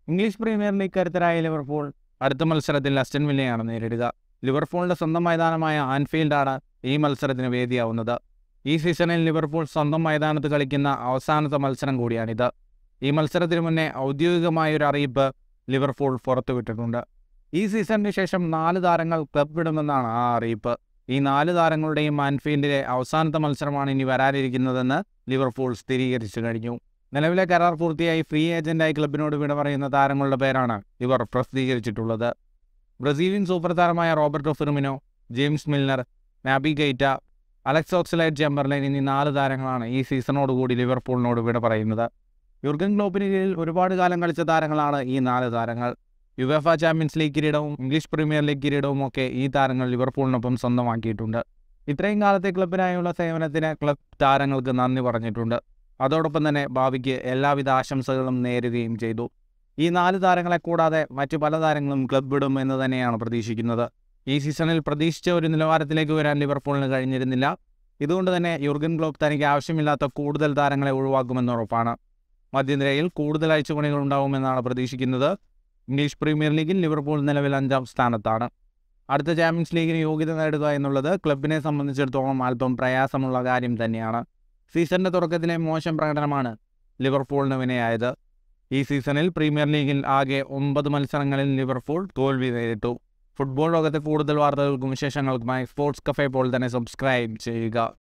English Premier League കരുത്തരായ Liverpool അടുത്ത മത്സരത്തിൽ അസ്റ്റൻ വില്ലയാണ് നേരിടുക ലിവർപൂളിന്റെ സ്വന്തം മൈതാനമായ ആൻഫീൽഡാണ് ഈ മത്സരത്തിന് വേദിയാവുന്നത് ഈ സീസണിൽ ലിവർപൂൾ സ്വന്തം മൈതാനത്ത് കളിക്കുന്ന അവസാനത്തെ മത്സരം കൂടിയാണിത് ഈ മത്സരത്തിന് മുന്നേ ഔദ്യോഗികമായ ഒരു അറിയിപ്പ് ലിവർപൂൾ പുറത്തുവിട്ടിട്ടുണ്ട് ഈ സീസണിന് ശേഷം നാല് താരങ്ങൾ ക്ലബ് വിടുമെന്നാണ് ആ അറിയിപ്പ് ഈ നാല് താരങ്ങളുടെയും ആൻഫീൽഡിലെ അവസാനത്തെ മത്സരമാണ് ഇനി വരാനിരിക്കുന്നതെന്ന് ലിവർപൂൾ സ്ഥിരീകരിച്ചു കഴിഞ്ഞു നിലവിലെ കരാർ പൂർത്തിയായി ഫ്രീ ഏജന്റായി ക്ലബിനോട് വിട പറയുന്ന താരങ്ങളുടെ പേരാണ് ഇവർ പ്രസിദ്ധീകരിച്ചിട്ടുള്ളത് ബ്രസീലിയൻ സൂപ്പർ താരമായ Roberto Firmino James Milner Naby Keita Alex Oxlade Chamberlain എന്നീ നാല് താരങ്ങളാണ് ഈ സീസണോടുകൂടി ലിവർപൂളിനോട് വിട പറയുന്നത് യുർഗൻ ക്ലോപ്പിന് കീഴിൽ ഒരുപാട് കാലം കളിച്ച താരങ്ങളാണ് ഈ നാല് താരങ്ങൾ യുവേഫ ചാമ്പ്യൻസ് ലീഗ് കിരീടവും ഇംഗ്ലീഷ് പ്രീമിയർ ലീഗ് കിരീടവും ഒക്കെ ഈ താരങ്ങൾ ലിവർപൂളിനൊപ്പം സ്വന്തമാക്കിയിട്ടുണ്ട് ഇത്രയും കാലത്തെ ക്ലബിനായുള്ള സേവനത്തിന് ക്ലബ് താരങ്ങൾക്ക് നന്ദി പറഞ്ഞിട്ടുണ്ട് അതോടൊപ്പം തന്നെ ഭാവിക്ക് എല്ലാവിധ ആശംസകളും നേരുകയും ചെയ്തു ഈ നാല് താരങ്ങളെ കൂടാതെ മറ്റു പല താരങ്ങളും ക്ലബ് വിടും എന്ന് തന്നെയാണ് പ്രതീക്ഷിക്കുന്നത് ഈ സീസണിൽ പ്രതീക്ഷിച്ച ഒരു നിലവാരത്തിലേക്ക് വരാൻ ലിവർപൂളിന് കഴിഞ്ഞിരുന്നില്ല ഇതുകൊണ്ട് തന്നെ യുർഗൻ ക്ലോപ്പ് തനിക്ക് ആവശ്യമില്ലാത്ത കൂടുതൽ താരങ്ങളെ ഒഴിവാക്കുമെന്ന് ഉറപ്പാണ് മധ്യനിരയിൽ കൂടുതൽ അയച്ചുപണികൾ ഉണ്ടാവുമെന്നാണ് പ്രതീക്ഷിക്കുന്നത് ഇംഗ്ലീഷ് പ്രീമിയർ ലീഗിൽ ലിവർപൂൾ നിലവിൽ അഞ്ചാം സ്ഥാനത്താണ് അടുത്ത ചാമ്പ്യൻസ് ലീഗിന് യോഗ്യത നേടുക എന്നുള്ളത് ക്ലബിനെ സംബന്ധിച്ചിടത്തോളം അല്പം പ്രയാസമുള്ള കാര്യം തന്നെയാണ് സീസണിൻ്റെ തുടക്കത്തിലെ മോശം പ്രകടനമാണ് ലിവർപൂളിന് വിനയായത് ഈ സീസണിൽ പ്രീമിയർ ലീഗിൽ ആകെ ഒമ്പത് മത്സരങ്ങളിൽ ലിവർപൂൾ തോൽവി നേരിട്ടു ഫുട്ബോൾ ലോകത്തെ കൂടുതൽ വാർത്തകൾക്കും വിശേഷങ്ങൾക്കുമായി സ്പോർട്സ് കഫേ പോൾ തന്നെ സബ്സ്ക്രൈബ് ചെയ്യുക